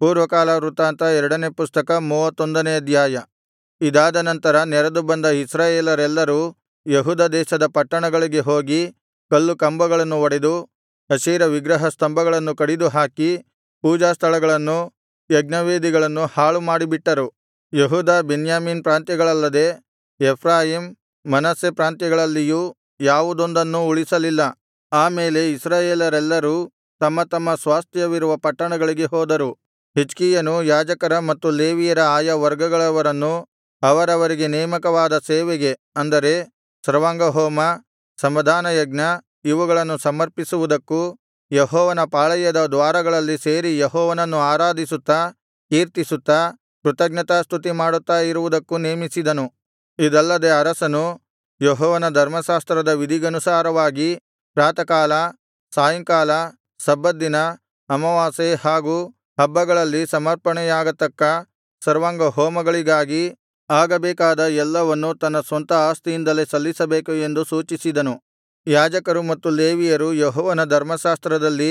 ಪೂರ್ವಕಾಲ ವೃತ್ತಾಂತ ಎರಡನೇ ಪುಸ್ತಕ ಮೂವತ್ತೊಂದನೇ ಅಧ್ಯಾಯ ಇದಾದ ನಂತರ ನೆರೆದು ಬಂದ ಇಸ್ರಾಯೇಲರೆಲ್ಲರೂ ಯೆಹೂದ ದೇಶದ ಪಟ್ಟಣಗಳಿಗೆ ಹೋಗಿ ಕಲ್ಲುಕಂಬಗಳನ್ನು ಒಡೆದು ಅಶೇರ ವಿಗ್ರಹ ಸ್ತಂಭಗಳನ್ನು ಕಡಿದುಹಾಕಿ ಪೂಜಾಸ್ಥಳಗಳನ್ನೂ ಯಜ್ಞವೇದಿಗಳನ್ನು ಹಾಳುಮಾಡಿಬಿಟ್ಟರು ಯೆಹೂದ ಬೆನ್ಯಾಮೀನ್ ಪ್ರಾಂತ್ಯಗಳಲ್ಲದೆ ಎಫ್ರಾಯೀಮ್ ಮನಸ್ಸೆ ಪ್ರಾಂತ್ಯಗಳಲ್ಲಿಯೂ ಯಾವುದೊಂದನ್ನೂ ಉಳಿಸಲಿಲ್ಲ ಆ ಮೇಲೆ ಇಸ್ರಾಯೇಲರೆಲ್ಲರೂ ತಮ್ಮ ತಮ್ಮ ಸ್ವಾಸ್ತ್ಯವಿರುವ ಪಟ್ಟಣಗಳಿಗೆ ಹೋದರು ಹಿಜ್ಕೀಯನು ಯಾಜಕರ ಮತ್ತು ಲೇವಿಯರ ಆಯಾ ವರ್ಗಗಳವರನ್ನು ಅವರವರಿಗೆ ನೇಮಕವಾದ ಸೇವೆಗೆ ಅಂದರೆ ಸರ್ವಾಂಗಹೋಮ ಸಮಾಧಾನಯಜ್ಞ ಇವುಗಳನ್ನು ಸಮರ್ಪಿಸುವುದಕ್ಕೂ ಯೆಹೋವನ ಪಾಳೆಯದ ದ್ವಾರಗಳಲ್ಲಿ ಸೇರಿ ಯೆಹೋವನನ್ನು ಆರಾಧಿಸುತ್ತಾ ಕೀರ್ತಿಸುತ್ತಾ ಕೃತಜ್ಞತಾಸ್ತುತಿ ಮಾಡುತ್ತಾ ಇರುವುದಕ್ಕೂ ನೇಮಿಸಿದನು ಇದಲ್ಲದೆ ಅರಸನು ಯೆಹೋವನ ಧರ್ಮಶಾಸ್ತ್ರದ ವಿಧಿಗನುಸಾರವಾಗಿ ಪ್ರಾತಃಕಾಲ ಸಾಯಂಕಾಲ ಸಬ್ಬತ್ ದಿನ ಅಮಾವಾಸ್ಯೆ ಹಾಗೂ ಹಬ್ಬಗಳಲ್ಲಿ ಸಮರ್ಪಣೆಯಾಗತಕ್ಕ ಸರ್ವಾಂಗಹೋಮಗಳಿಗಾಗಿ ಆಗಬೇಕಾದ ಎಲ್ಲವನ್ನೂ ತನ್ನ ಸ್ವಂತ ಆಸ್ತಿಯಿಂದಲೇ ಸಲ್ಲಿಸಬೇಕು ಎಂದು ಸೂಚಿಸಿದನು ಯಾಜಕರು ಮತ್ತು ಲೇವಿಯರು ಯೆಹೋವನ ಧರ್ಮಶಾಸ್ತ್ರದಲ್ಲಿ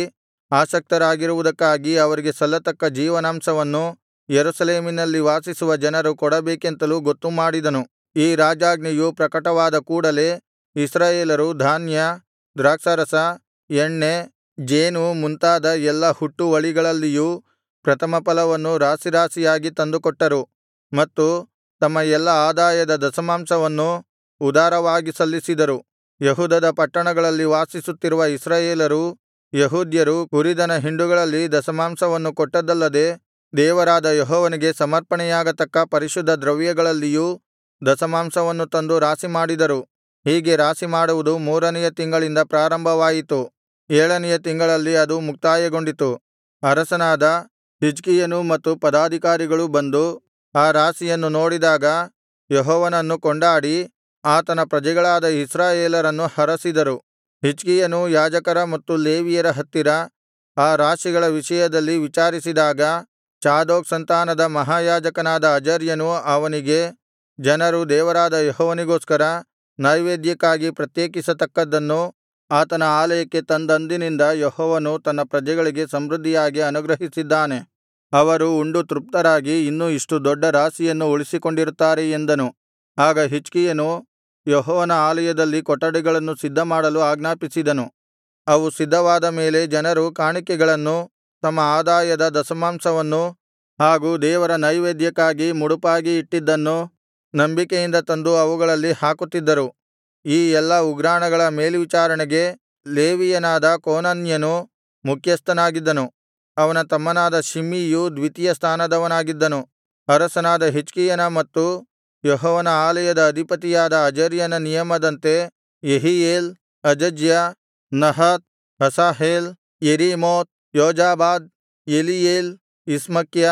ಆಸಕ್ತರಾಗಿರುವುದಕ್ಕಾಗಿ ಅವರಿಗೆ ಸಲ್ಲತಕ್ಕ ಜೀವನಾಂಶವನ್ನು ಯೆರೂಸಲೇಮಿನಲ್ಲಿ ವಾಸಿಸುವ ಜನರು ಕೊಡಬೇಕೆಂತಲೂ ಗೊತ್ತುಮಾಡಿದನು ಈ ರಾಜಾಜ್ಞೆಯು ಪ್ರಕಟವಾದ ಕೂಡಲೆ ಇಸ್ರಾಯೇಲರು ಧಾನ್ಯ ದ್ರಾಕ್ಷಾರಸ ಎಣ್ಣೆ ಜೇನು ಮುಂತಾದ ಎಲ್ಲಾ ಹುಟ್ಟುವಳಿಗಳಲ್ಲಿಯೂ ಪ್ರಥಮಫಲವನ್ನು ರಾಶಿರಾಶಿಯಾಗಿ ತಂದುಕೊಟ್ಟರು ಮತ್ತು ತಮ್ಮ ಎಲ್ಲಾ ಆದಾಯದ ದಶಮಾಂಶವನ್ನು ಉದಾರವಾಗಿ ಸಲ್ಲಿಸಿದರು ಯೆಹೂದದ ಪಟ್ಟಣಗಳಲ್ಲಿ ವಾಸಿಸುತ್ತಿರುವ ಇಸ್ರಾಯೇಲರೂ ಯೆಹೂದ್ಯರು ಕುರಿದನ ಹಿಂಡುಗಳಲ್ಲಿ ದಶಮಾಂಶವನ್ನು ಕೊಟ್ಟದ್ದಲ್ಲದೆ ದೇವರಾದ ಯೆಹೋವನಿಗೆ ಸಮರ್ಪಣೆಯಾಗತಕ್ಕ ಪರಿಶುದ್ಧ ದ್ರವ್ಯಗಳಲ್ಲಿಯೂ ದಶಮಾಂಶವನ್ನು ತಂದು ರಾಶಿಮಾಡಿದರು ಹೀಗೆ ರಾಶಿಮಾಡುವುದು ಮೂರನೆಯ ತಿಂಗಳಿಂದ ಪ್ರಾರಂಭವಾಯಿತು ಏಳನೆಯ ತಿಂಗಳಲ್ಲಿ ಅದು ಮುಕ್ತಾಯಗೊಂಡಿತು ಅರಸನಾದ ಹಿಜ್ಕೀಯನೂ ಮತ್ತು ಪದಾಧಿಕಾರಿಗಳೂ ಬಂದು ಆ ರಾಶಿಯನ್ನು ನೋಡಿದಾಗ ಯೆಹೋವನನ್ನು ಕೊಂಡಾಡಿ ಆತನ ಪ್ರಜೆಗಳಾದ ಇಸ್ರಾಯೇಲರನ್ನು ಹರಸಿದರು ಹಿಜ್ಕೀಯನು ಯಾಜಕರ ಮತ್ತು ಲೇವಿಯರ ಹತ್ತಿರ ಆ ರಾಶಿಗಳ ವಿಷಯದಲ್ಲಿ ವಿಚಾರಿಸಿದಾಗ ಚಾದೋಕ್ ಸಂತಾನದ ಮಹಾಯಾಜಕನಾದ ಅಜರ್ಯನು ಅವನಿಗೆ ಜನರು ದೇವರಾದ ಯೆಹೋವನಿಗೋಸ್ಕರ ನೈವೇದ್ಯಕ್ಕಾಗಿ ಪ್ರತ್ಯೇಕಿಸತಕ್ಕದ್ದನ್ನು ಆತನ ಆಲಯಕ್ಕೆ ತಂದಂದಿನಿಂದ ಯೆಹೋವನು ತನ್ನ ಪ್ರಜೆಗಳಿಗೆ ಸಮೃದ್ಧಿಯಾಗಿ ಅನುಗ್ರಹಿಸಿದ್ದಾನೆ ಅವರು ಉಂಡು ತೃಪ್ತರಾಗಿ ಇನ್ನೂ ಇಷ್ಟು ದೊಡ್ಡ ರಾಶಿಯನ್ನು ಉಳಿಸಿಕೊಂಡಿರುತ್ತಾರೆ ಎಂದನು ಆಗ ಹಿಜ್ಕೀಯನು ಯೆಹೋವನ ಆಲಯದಲ್ಲಿ ಕೊಠಡಿಗಳನ್ನು ಸಿದ್ಧಮಾಡಲು ಆಜ್ಞಾಪಿಸಿದನು ಅವು ಸಿದ್ಧವಾದ ಮೇಲೆ ಜನರು ಕಾಣಿಕೆಗಳನ್ನು ತಮ್ಮ ಆದಾಯದ ದಶಮಾಂಶವನ್ನು ಹಾಗೂ ದೇವರ ನೈವೇದ್ಯಕ್ಕಾಗಿ ಮುಡುಪಾಗಿ ಇಟ್ಟಿದ್ದನ್ನು ನಂಬಿಕೆಯಿಂದ ತಂದು ಅವುಗಳಲ್ಲಿ ಹಾಕುತ್ತಿದ್ದರು ಈ ಎಲ್ಲಾ ಉಗ್ರಾಣಗಳ ಮೇಲ್ವಿಚಾರಣೆಗೆ ಲೇವಿಯನಾದ ಕೋನನ್ಯನು ಮುಖ್ಯಸ್ಥನಾಗಿದ್ದನು ಅವನ ತಮ್ಮನಾದ ಶಿಮ್ಮೀಯು ದ್ವಿತೀಯ ಸ್ಥಾನದವನಾಗಿದ್ದನು ಅರಸನಾದ ಹಿಜ್ಕೀಯನ ಮತ್ತು ಯೆಹೋವನ ಆಲಯದ ಅಧಿಪತಿಯಾದ ಅಜರ್ಯನ ನಿಯಮದಂತೆ Jehiel Azaziah Nahath Asahel Jerimoth Jozabad Eliel Ismachiah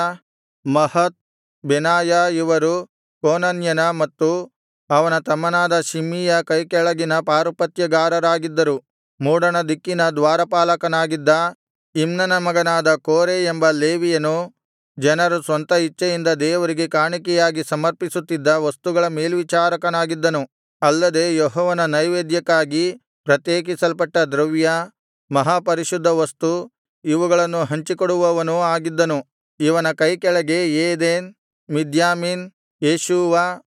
Mahath Benaiah ಇವರು ಕೋನನ್ಯನ ಮತ್ತು ಅವನ ತಮ್ಮನಾದ ಶಿಮ್ಮೀಯ ಕೈಕೆಳಗಿನ ಪಾರುಪತ್ಯಗಾರರಾಗಿದ್ದರು ಮೂಡಣ ದಿಕ್ಕಿನ ದ್ವಾರಪಾಲಕನಾಗಿದ್ದ ಇಮ್ನನ ಮಗನಾದ ಕೋರೆ ಎಂಬ ಲೇವಿಯನು ಜನರು ಸ್ವಂತ ಇಚ್ಛೆಯಿಂದ ದೇವರಿಗೆ ಕಾಣಿಕೆಯಾಗಿ ಸಮರ್ಪಿಸುತ್ತಿದ್ದ ವಸ್ತುಗಳ ಮೇಲ್ವಿಚಾರಕನಾಗಿದ್ದನು ಅಲ್ಲದೆ ಯೆಹೋವನ ನೈವೇದ್ಯಕ್ಕಾಗಿ ಪ್ರತ್ಯೇಕಿಸಲ್ಪಟ್ಟ ದ್ರವ್ಯ ಮಹಾಪರಿಶುದ್ಧ ವಸ್ತು ಇವುಗಳನ್ನು ಹಂಚಿಕೊಡುವವನೂ ಆಗಿದ್ದನು ಇವನ ಕೈಕೆಳಗೆ ಏದೆನ್ ಮಿದ್ಯಾಮೀನ್ ಯೇಷೂವ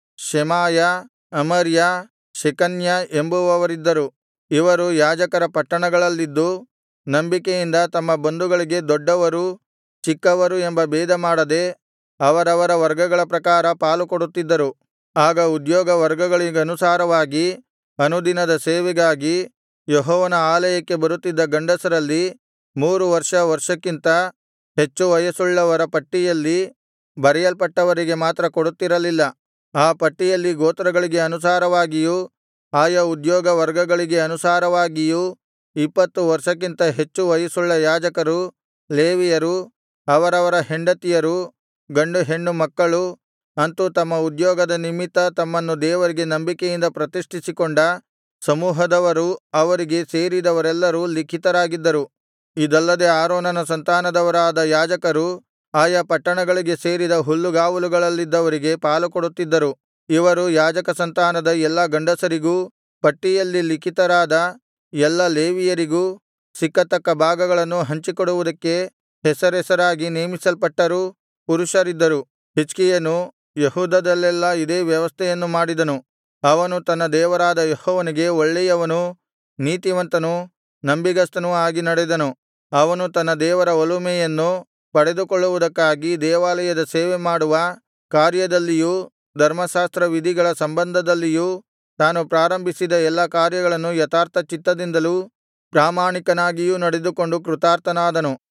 ಶೆಮಾಯ ಅಮರ್ಯ ಶೆಕನ್ಯ ಎಂಬುವವರಿದ್ದರು ಇವರು ಯಾಜಕರ ಪಟ್ಟಣಗಳಲ್ಲಿದ್ದು ನಂಬಿಕೆಯಿಂದ ತಮ್ಮ ಬಂಧುಗಳಿಗೆ ದೊಡ್ಡವರು ಚಿಕ್ಕವರು ಎಂಬ ಭೇದಮಾಡದೆ ಅವರವರ ವರ್ಗಗಳ ಪ್ರಕಾರ ಪಾಲುಕೊಡುತ್ತಿದ್ದರು ಆಗ ಉದ್ಯೋಗ ವರ್ಗಗಳಿಗನುಸಾರವಾಗಿ ಅನುದಿನದ ಸೇವೆಗಾಗಿ ಯೆಹೋವನ ಆಲಯಕ್ಕೆ ಬರುತ್ತಿದ್ದ ಗಂಡಸರಲ್ಲಿ ಮೂರು ವರ್ಷ ವರ್ಷಕ್ಕಿಂತ ಹೆಚ್ಚು ವಯಸ್ಸುಳ್ಳವರ ಪಟ್ಟಿಯಲ್ಲಿ ಬರೆಯಲ್ಪಟ್ಟವರಿಗೆ ಮಾತ್ರ ಕೊಡುತ್ತಿರಲಿಲ್ಲ ಆ ಪಟ್ಟಿಯಲ್ಲಿ ಗೋತ್ರಗಳಿಗೆ ಅನುಸಾರವಾಗಿಯೂ ಆಯಾ ಉದ್ಯೋಗ ವರ್ಗಗಳಿಗೆ ಅನುಸಾರವಾಗಿಯೂ ಇಪ್ಪತ್ತು ವರ್ಷಕ್ಕಿಂತ ಹೆಚ್ಚು ವಯಸ್ಸುಳ್ಳ ಯಾಜಕರು ಲೇವಿಯರು ಅವರವರ ಹೆಂಡತಿಯರು ಗಂಡು ಹೆಣ್ಣು ಮಕ್ಕಳು ಅಂತು ತಮ್ಮ ಉದ್ಯೋಗದ ನಿಮಿತ್ತ ತಮ್ಮನ್ನು ದೇವರಿಗೆ ನಂಬಿಕೆಯಿಂದ ಪ್ರತಿಷ್ಠಿಸಿಕೊಂಡ ಸಮೂಹದವರು ಅವರಿಗೆ ಸೇರಿದವರೆಲ್ಲರೂ ಲಿಖಿತರಾಗಿದ್ದರು ಇದಲ್ಲದೆ ಆರೋನನ ಸಂತಾನದವರಾದ ಯಾಜಕರು ಆಯಾ ಪಟ್ಟಣಗಳಿಗೆ ಸೇರಿದ ಹುಲ್ಲುಗಾವಲುಗಳಲ್ಲಿದ್ದವರಿಗೆ ಪಾಲುಕೊಡುತ್ತಿದ್ದರು ಇವರು ಯಾಜಕ ಸಂತಾನದ ಎಲ್ಲಾ ಗಂಡಸರಿಗೂ ಪಟ್ಟಿಯಲ್ಲಿ ಲಿಖಿತರಾದ ಎಲ್ಲಾ ಲೇವಿಯರಿಗೂ ಸಿಕ್ಕತಕ್ಕ ಭಾಗಗಳನ್ನು ಹಂಚಿಕೊಡುವುದಕ್ಕೆ ಹೆಸರೆಸರಾಗಿ ನೇಮಿಸಲ್ಪಟ್ಟರೂ ಪುರುಷರಿದ್ದರು ಹಿಜ್ಕೀಯನು ಯೆಹೂದದಲ್ಲೆಲ್ಲಾ ಇದೇ ವ್ಯವಸ್ಥೆಯನ್ನು ಮಾಡಿದನು ಅವನು ತನ್ನ ದೇವರಾದ ಯೆಹೋವನಿಗೆ ಒಳ್ಳೆಯವನೂ ನೀತಿವಂತನೂ ನಂಬಿಗಸ್ತನೂ ಆಗಿ ನಡೆದನು ಅವನು ತನ್ನ ದೇವರ ಒಲುಮೆಯನ್ನು ಪಡೆದುಕೊಳ್ಳುವುದಕ್ಕಾಗಿ ದೇವಾಲಯದ ಸೇವೆಮಾಡುವ ಕಾರ್ಯದಲ್ಲಿಯೂ ಧರ್ಮಶಾಸ್ತ್ರವಿಧಿಗಳ ಸಂಬಂಧದಲ್ಲಿಯೂ ತಾನು ಪ್ರಾರಂಭಿಸಿದ ಎಲ್ಲಾ ಕಾರ್ಯಗಳನ್ನು ಯಥಾರ್ಥಚಿತ್ತದಿಂದಲೂ ಪ್ರಾಮಾಣಿಕನಾಗಿಯೂ ನಡೆದುಕೊಂಡು ಕೃತಾರ್ಥನಾದನು